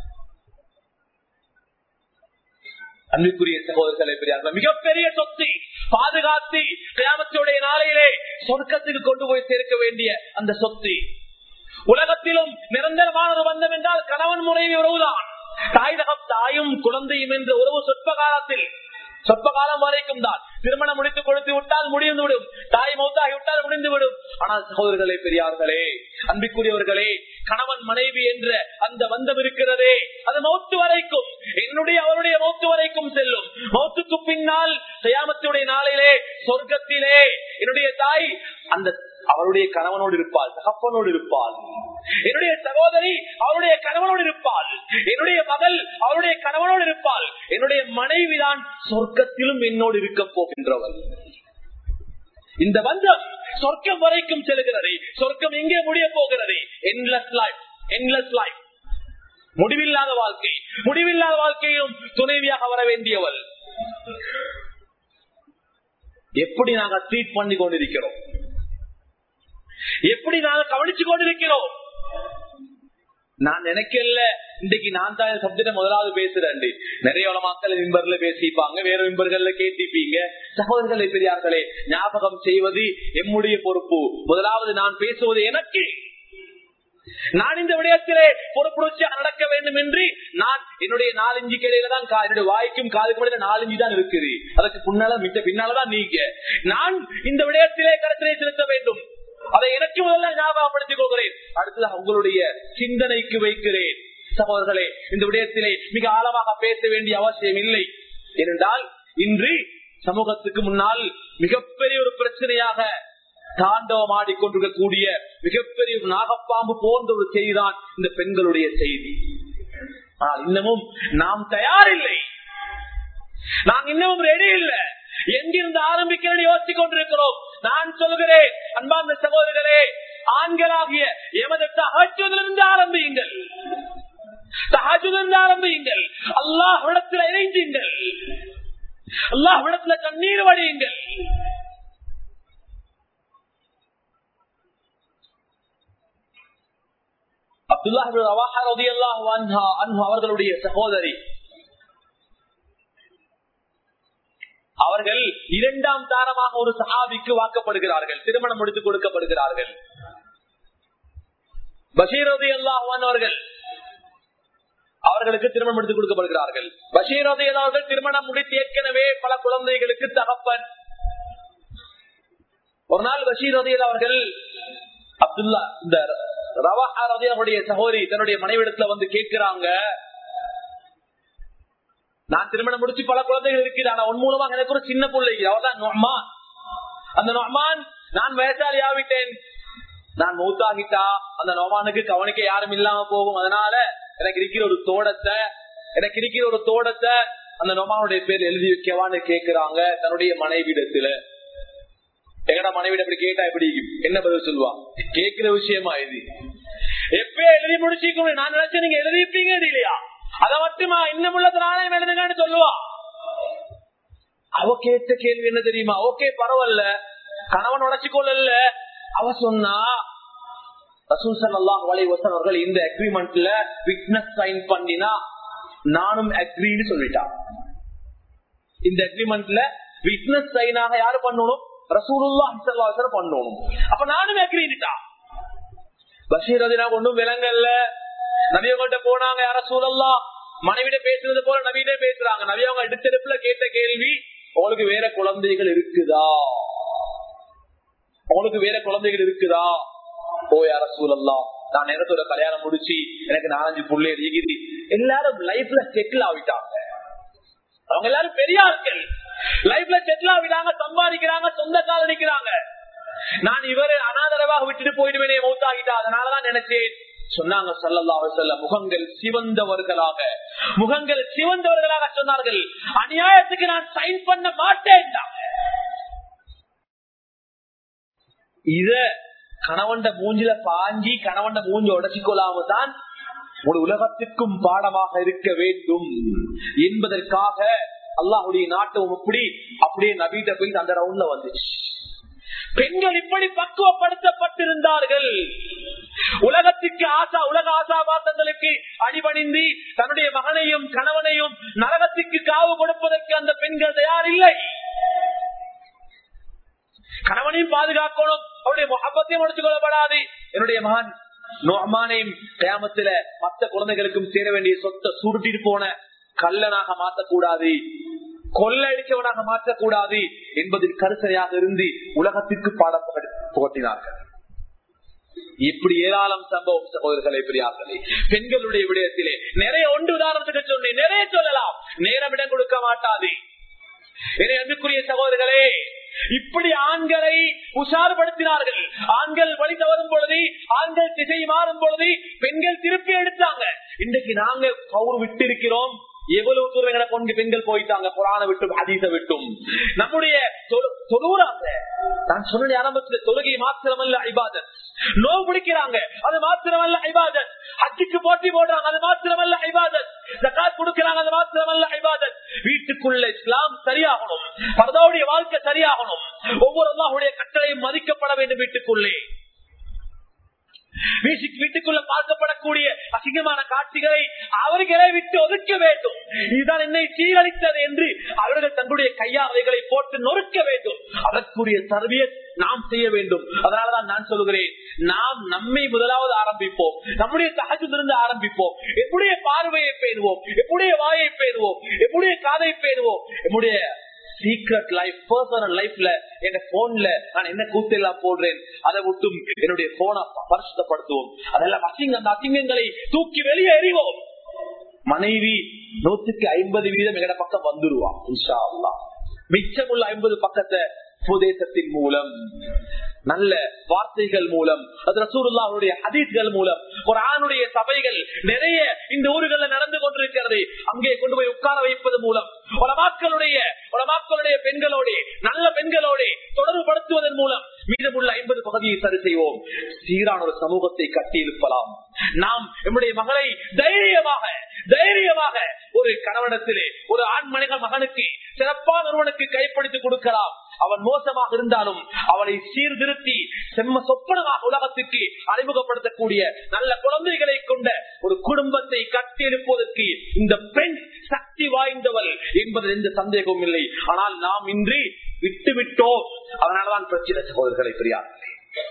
A: அன்புக்குரிய சகோதரர்களை பெரியார்கள் மிகப்பெரிய சொத்து பாதுகாத்து கிராமத்துடைய நாளையிலே சொர்க்கத்துக்கு கொண்டு போய் சேர்க்க வேண்டிய அந்த சொத்து உலகத்திலும் நிரந்தரமான ஒரு பந்தம் என்றால் கணவன் முறைவி உறவுதான் தாய் தகம் தாயும் குழந்தையும் என்ற உறவு சொற்ப காலத்தில் சொற்ப காலம் வரைக்கும் தான் திருமணம் முடித்து கொடுத்து விட்டால் முடிந்து விடும் தாய் மௌத்தாகி விட்டால் முடிந்து விடும் ஆனால் சகோதரர்களே பெரியார்களே அன்பிற்குரியவர்களே கணவன் மனைவி என்ற அந்த பந்தம் இருக்கிறதே அது மௌத்து வரைக்கும் என்னுடைய அவருடைய மௌத்து வரைக்கும் செல்லும் மௌத்துக்கு பின்னால் சயாமத்துடைய நாளிலே சொர்க்கத்திலே என்னுடைய தாய் அந்த அவருடைய கணவனோடு இருப்பாள் தகப்பனோடு இருப்பாள் என்னுடைய சகோதரி அவருடைய கணவனோடு இருப்பாள் என்னுடைய மகள் அவருடைய கணவனோடு இருப்பாள் என்னுடைய மனைவிதான் சொர்க்கத்திலும் என்னோடு இருக்க போகின்றவள் இந்த பந்தம் சொர்க்கம் வரைக்கும் செல்கிறது சொர்க்கம் எங்கே முடிய போகிறது என்லெஸ் லைஃப் என்லெஸ் லைஃப் முடிவில்லாத வாழ்க்கை முடிவில்லாத வாழ்க்கையும் துணைவியாக வர வேண்டியவள் எப்படி நாங்க ட்ரீட் பண்ணி கொண்டிருக்கிறோம் எப்படி நாங்க கவனிச்சு கொண்டிருக்கிறோம் நான் நினைக்கல இன்னைக்கு நான் தான் சப்ஜெக்ட முதலாவது பேசுறேன் நிறைய மக்கள் விம்பர்ல பேசிப்பாங்க வேற விம்பர்கள்ல கேட்டிப்பீங்க சகோதரர்களை பெரியார்களே ஞாபகம் செய்வது எம்முடைய பொறுப்பு முதலாவது நான் பேசுவது எனக்கு நான் இந்த விடயத்திலே பொறுப்புணர்ச்சியாக நடக்க வேண்டும் என்று நான் என்னுடைய நாலஞ்சு கிளையில தான் என்னுடைய வாய்க்கும் காதுக்கு முடியல நாலஞ்சு தான் இருக்குது அதுக்கு முன்னால மிச்ச பின்னாலதான் நீங்க நான் இந்த விடயத்திலே கருத்திலே செலுத்த வேண்டும் அதை எனக்கு முதல்ல ஞாபகப்படுத்திக் கொள்கிறேன் அடுத்ததாக உங்களுடைய சிந்தனைக்கு வைக்கிறேன் சகோதரர்களே இந்த விடயத்திலே மிக ஆழமாக பேச வேண்டிய அவசியம் இல்லை ஏனென்றால் இன்று சமூகத்துக்கு முன்னால் மிகப்பெரிய ஒரு பிரச்சனையாக தாண்டவம் ஆடிக்கொண்டிருக்கக்கூடிய மிகப்பெரிய நாகப்பாம்பு போன்ற ஒரு செய்திதான் இந்த பெண்களுடைய செய்தி ஆனால் இன்னமும் நாம் தயாரில்லை நாம் இன்னமும் ரெடி இல்லை எங்கிருந்து ஆரம்பிக்க யோசிச்சு கொண்டிருக்கிறோம் நான் சொல்கிறேன் அன்பார்ந்த சகோதரர்களே ஆண்களாகிய எமது தகச்சுவதிலிருந்து ஆரம்பியுங்கள் தகச்சுவதிலிருந்து ஆரம்பியுங்கள் அல்லாஹ் விடத்தில் இணைந்துங்கள் அல்லாஹ் விடத்துல கண்ணீர் வடியுங்கள் அவர்களுடைய சகோதரி அவர்கள் இரண்டாம் தாரமாக ஒரு சஹாபிக்கு வாக்கப்படுகிறார்கள் திருமணம் முடித்து கொடுக்கப்படுகிறார்கள் பஷீரதி அல்லாஹான் அவர்கள் அவர்களுக்கு திருமணம் முடித்து கொடுக்கப்படுகிறார்கள் பஷீரதி அவர்கள் திருமணம் முடித்து ஏற்கனவே பல குழந்தைகளுக்கு தகப்பன் ஒரு நாள் பஷீரதி அவர்கள் அப்துல்லா இந்த ரவாஹாரதியுடைய சகோதரி தன்னுடைய மனைவிடத்துல வந்து கேட்கிறாங்க நான் திருமணம் முடிச்சு பல குழந்தைகள் இருக்குது ஆனா உன் மூலமாக எனக்கு ஒரு சின்ன பிள்ளை அவர்தான் நொஹ்மான் அந்த நொஹ்மான் நான் வயசாளி ஆவிட்டேன் நான் மௌத்தாகிட்டா அந்த நொமானுக்கு கவனிக்க யாரும் இல்லாம போகும் அதனால எனக்கு இருக்கிற ஒரு தோட்டத்தை எனக்கு இருக்கிற ஒரு தோட்டத்தை அந்த நொமானுடைய பேர் எழுதி வைக்கவான்னு கேக்குறாங்க தன்னுடைய மனைவிடத்துல எங்கடா மனைவிட அப்படி கேட்டா எப்படி என்ன பதில் சொல்லுவா கேக்குற விஷயமா இது எப்ப எழுதி முடிச்சிக்கணும் நான் நினைச்சேன் நீங்க எழுதிப்பீங்க இல்லையா அத மட்டுமா இன்னும் உள்ளதுனால எழுதுங்கன்னு சொல்லுவா அவ கேட்ட கேள்வி என்ன தெரியுமா ஓகே பரவாயில்ல கணவன் உடச்சிக்கொள்ள அவ சொன்னா அவர்கள் இந்த அக்ரிமெண்ட்ல விட்னஸ் சைன் பண்ணினா நானும் அக்ரின்னு சொல்லிட்டான் இந்த அக்ரிமெண்ட்ல விட்னஸ் சைனாக யாரு பண்ணணும் ரசூலுல்லா பண்ணணும் அப்ப நானும் அக்ரிட்டா பஷீர் அதினா ஒன்றும் விலங்கல்ல நவியவங்கள்ட்ட போனாங்க யார சூழல்லா மனைவிட பேசுறது போல நவீன பேசுறாங்க நவியவங்க எடுத்தெடுப்புல கேட்ட கேள்வி உங்களுக்கு வேற குழந்தைகள் இருக்குதா உங்களுக்கு வேற குழந்தைகள் இருக்குதா ஓ யார சூழல்லா நான் நேரத்தோட கல்யாணம் முடிச்சு எனக்கு நாலஞ்சு புள்ளை இருக்குது எல்லாரும் லைஃப்ல செட்டில் ஆகிட்டாங்க அவங்க எல்லாரும் பெரிய ஆட்கள் லைஃப்ல செட்டில் ஆகிட்டாங்க சம்பாதிக்கிறாங்க சொந்த கால நிக்கிறாங்க நான் இவரை அனாதரவாக விட்டுட்டு போயிடுவேனே மௌத்தாகிட்டா அதனாலதான் நினைச்சேன் சொன்னாங்க சல்லல்லா செல்ல முகங்கள் சிவந்தவர்களாக முகங்கள் சிவந்தவர்களாக சொன்னார்கள் அநியாயத்துக்கு நான் சைன் பண்ண மாட்டேன் இத கணவண்ட மூஞ்சில பாஞ்சி கணவண்ட மூஞ்சி உடச்சிக்கொள்ளாம தான் ஒரு உலகத்திற்கும் பாடமாக இருக்க வேண்டும் என்பதற்காக அல்லாஹுடைய நாட்டம் இப்படி அப்படியே நபீட்ட போய் அந்த ரவுண்ட்ல வந்துச்சு பெண்கள் இப்படி பக்குவப்படுத்தப்பட்டிருந்தார்கள் உலகத்திற்கு ஆசா உலக ஆசாபாசங்களுக்கு அடிபணிந்து தன்னுடைய மகனையும் கணவனையும் நரகத்திற்கு காவு கொடுப்பதற்கு அந்த பெண்கள் தயார் இல்லை கணவனையும் பாதுகாக்கணும் அவருடைய முகப்பத்தையும் முடித்துக் கொள்ளப்படாது என்னுடைய மகன் நோமானையும் கிராமத்துல மத்த குழந்தைகளுக்கும் சேர வேண்டிய சொத்தை சுருட்டிட்டு போன கல்லனாக மாற்றக்கூடாது கொள்ளடிச்சவனாக மாற்றக்கூடாது என்பதில் கருசரையாக இருந்து உலகத்திற்கு பாடம் புகட்டினார்கள் இப்படி ஏராளம் சம்பவம் சகோதரர்களை பெரியார்களே பெண்களுடைய விடயத்திலே நிறைய ஒன்று உதாரணத்துக்கு சொன்னேன் நிறைய சொல்லலாம் நேரம் இடம் கொடுக்க மாட்டாது அன்புக்குரிய சகோதரர்களே இப்படி ஆண்களை உஷார்படுத்தினார்கள் ஆண்கள் வழி தவறும் பொழுது ஆண்கள் திசை மாறும் பொழுது பெண்கள் திருப்பி எடுத்தாங்க இன்றைக்கு நாங்க கவுர் விட்டு இருக்கிறோம் எவ்வளவு தூரம் எங்களை கொண்டு பெண்கள் போயிட்டாங்க புராண விட்டும் ஹதீச விட்டும் நம்முடைய தொழு- தொழுறாங்க நான் சொன்ன ஆரம்பத்தில் தொழுகை மாத்திரமல்ல ஐபாதத் நோ பிடிக்கிறாங்க அது மாத்திரமல்ல ஐபாதத் ஹஜ்ஜுக்கு போட்டி போடுறாங்க அது மாத்திரமல்ல ஐபாதத் ஜகாத் கொடுக்கிறாங்க அது மாத்திரமல்ல ஐபாதத் வீட்டுக்குள்ள இஸ்லாம் சரியாகணும் பரதாவுடைய வாழ்க்கை சரியாகணும் ஒவ்வொரு அல்லாஹுடைய கட்டளையும் மதிக்கப்பட வேண்டும் வீட்டுக்குள்ளே வீட்டுக்கு- வீட்டுக்குள்ள பார்க்கப்படக்கூடிய அசிங்கமான காட்சிகளை அவர்களை விட்டு ஒதுக்க வேண்டும் இதுதான் என்னை சீரழித்தது என்று அவர்கள் தங்களுடைய கையாவைகளை போட்டு நொறுக்க வேண்டும் அதற்குரிய சர்வியை நாம் செய்ய வேண்டும் அதனாலதான் நான் சொல்லுகிறேன் நாம் நம்மை முதலாவது ஆரம்பிப்போம் நம்முடைய தகஜிலிருந்து ஆரம்பிப்போம் எப்படிய பார்வையை பேணுவோம் எப்படிய வாயை பேணுவோம் எப்படிய காதை பேணுவோம் நம்முடைய சீக்ரெட் லைஃப் பர்சனல் லைஃப்ல என் போன்ல நான் என்ன கூத்தெல்லாம் போடுறேன் அதை விட்டும் என்னுடைய போனை பரிசுத்தப்படுத்துவோம் அதெல்லாம் அசிங்க அந்த அசிங்கங்களை தூக்கி வெளியே எறிவோம் மனைவி நூத்துக்கு ஐம்பது வீதம் எங்கட பக்கம் வந்துருவா இன்ஷா அல்லாஹ் மிச்சமுள்ள ஐம்பது பக்கத்தை உபதேசத்தின் மூலம் நல்ல வார்த்தைகள் மூலம் அது ரசூலுல்லாஹுடைய ஹதீஸ்கள் மூலம் குர்ஆனுடைய சபைகள் நிறைய இந்த ஊர்களில் நடந்து கொண்டிருக்கிறது அங்கே கொண்டு போய் உட்கார வைப்பது மூலம் உலமாக்களுடைய உலமாக்களுடைய பெண்களோட நல்ல பெண்களோட தொடர்புபடுத்துவதன் மூலம் மீதமுள்ள ஐம்பது பகுதியை சரி செய்வோம் சீரான ஒரு சமூகத்தை கட்டி எழுப்பலாம் நாம் நம்முடைய மகளை தைரியமாக தைரியமாக ஒரு கணவனத்திலே ஒரு ஆண் மனித மகனுக்கு சிறப்பான ஒருவனுக்கு கைப்பிடித்து கொடுக்கலாம் அவன் மோசமாக இருந்தாலும் அவனை சீர்திருத்தி செம்ம சொப்பனமாக உலகத்துக்கு அறிமுகப்படுத்தக்கூடிய நல்ல குழந்தைகளை கொண்ட ஒரு குடும்பத்தை கட்டி எழுப்புவதற்கு இந்த பெண் சக்தி வாய்ந்தவள் என்பது எந்த சந்தேகமும் இல்லை ஆனால் நாம் இன்றி விட்டு விட்டோம் அதனாலதான் பிரச்சனை சகோதரர்களை பெரியார்களே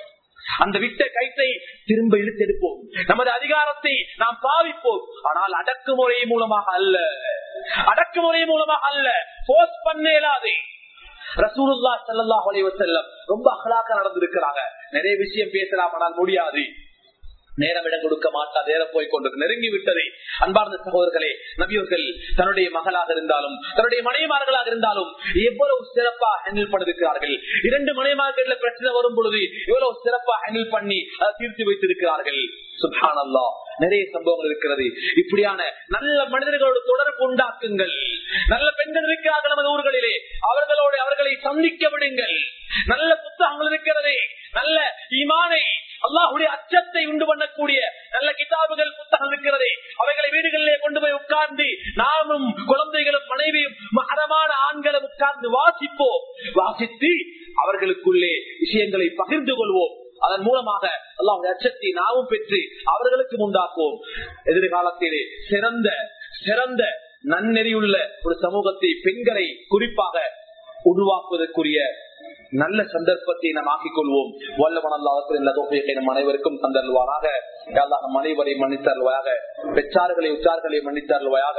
A: அந்த விட்ட கைத்தை திரும்ப இழுத்தெடுப்போம் நமது அதிகாரத்தை நாம் பாவிப்போம் ஆனால் அடக்குமுறை மூலமாக அல்ல அடக்குமுறை மூலமாக அல்ல போர்ஸ் பண்ண இயலாது ரசூலுல்லா ஸல்லல்லாஹு அலைஹி வஸல்லம் ரொம்ப அகலாக்க நடந்திருக்கிறாங்க நிறைய விஷயம் பேசலாம் ஆனால் முடியாது நேரம் இடம் கொடுக்க மாட்டா நேரம் போய் கொண்டு நெருங்கி விட்டது அன்பார்ந்த சகோதரர்களே நபியர்கள் தன்னுடைய மகளாக இருந்தாலும் தன்னுடைய மனைவிமார்களாக இருந்தாலும் எவ்வளவு சிறப்பா ஹேண்டில் பண்ணிருக்கிறார்கள் இரண்டு மனைவிமார்கள பிரச்சனை வரும் பொழுது எவ்வளவு சிறப்பா ஹேண்டில் பண்ணி அதை தீர்த்து வைத்திருக்கிறார்கள் சுபான் அல்லா நிறைய சம்பவங்கள் இருக்கிறது இப்படியான நல்ல மனிதர்களோடு தொடர்பு உண்டாக்குங்கள் நல்ல பெண்கள் இருக்கிறார்கள் நமது ஊர்களிலே அவர்களோடு அவர்களை சந்திக்க விடுங்கள் நல்ல புத்தகங்கள் இருக்கிறது நல்ல ஈமானை அல்லாஹுடைய அச்சத்தை உண்டு பண்ணக்கூடிய நல்ல கிதாபுகள் புத்தகம் இருக்கிறது அவைகளை வீடுகளிலே கொண்டு போய் உட்கார்ந்து நாமும் குழந்தைகளும் மனைவியும் மகரமான ஆண்களும் உட்கார்ந்து வாசிப்போம் வாசித்து அவர்களுக்குள்ளே விஷயங்களை பகிர்ந்து கொள்வோம் அதன் மூலமாக அல்லாஹுடைய அச்சத்தை நாமும் பெற்று அவர்களுக்கு உண்டாக்குவோம் எதிர்காலத்திலே சிறந்த சிறந்த நன்னெறியுள்ள ஒரு சமூகத்தை பெண்களை குறிப்பாக உருவாக்குவதற்குரிய நல்ல சந்தர்ப்பத்தை நாம் ஆக்கிக் கொள்வோம் வல்லவன் அல்லாத நம் அனைவருக்கும் தந்தருவாராக நம் அனைவரை மன்னித்தருவாயாக பெற்றார்களை உற்றார்களை மன்னித்தருவாயாக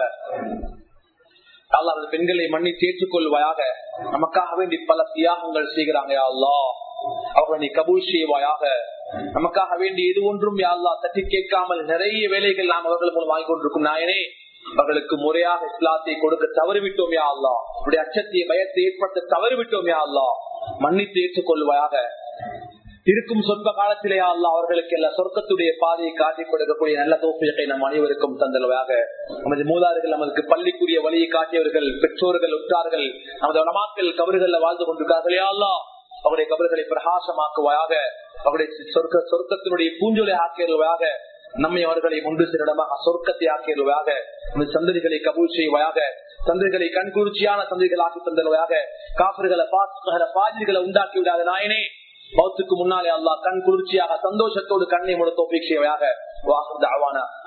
A: அல்லாத பெண்களை மன்னித்து ஏற்றுக்கொள்வாயாக நமக்காக வேண்டி பல தியாகங்கள் செய்கிறாங்க அல்லா அவர்களை நீ கபூல் செய்வாயாக நமக்காக வேண்டி எது ஒன்றும் யாழ்லா தட்டி கேட்காமல் நிறைய வேலைகள் நாம் அவர்கள் மூலம் வாங்கி கொண்டிருக்கும் நாயனே அவர்களுக்கு முறையாக இஸ்லாத்தை கொடுக்க தவறிவிட்டோம் யா அல்லா உடைய அச்சத்தை பயத்தை ஏற்படுத்த தவறிவிட்டோம் யா அல்லா மன்னித்து ஏற்றுக்கொள்வாயாக இருக்கும் சொற்ப காலத்திலே அல்லா அவர்களுக்கு எல்லா சொர்க்கத்துடைய பாதையை காட்டிக் கொடுக்கக்கூடிய நல்ல தோப்பியத்தை நம் அனைவருக்கும் தந்தல்வாக நமது மூதார்கள் நமக்கு பள்ளிக்குரிய வழியை காட்டியவர்கள் பெற்றோர்கள் உற்றார்கள் நமது வளமாக்கள் கபறுகள்ல வாழ்ந்து கொண்டிருக்கார்களே அல்லா அவருடைய கபறுகளை பிரகாசமாக்குவாயாக அவருடைய சொர்க்க சொர்க்கத்தினுடைய பூஞ்சொலை ஆக்கியவர்களாக நம்மை அவர்களை ஒன்று சிறிடமாக சொர்க்கத்தை ஆக்கியவர்களாக சந்ததிகளை கபூல் செய்வாயாக சந்ததிகளை கண்குறிச்சியான சந்ததிகள் ஆக்கி தந்தல்வாயாக காப்பர்களை பாதிரிகளை உண்டாக்கி விடாத நாயனே பௌத்துக்கு முன்னாலே அல்லா கண் குளிர்ச்சியாக சந்தோஷத்தோடு கண்ணை முழு தோப்பிக்ஷையாக வாசம் தாவான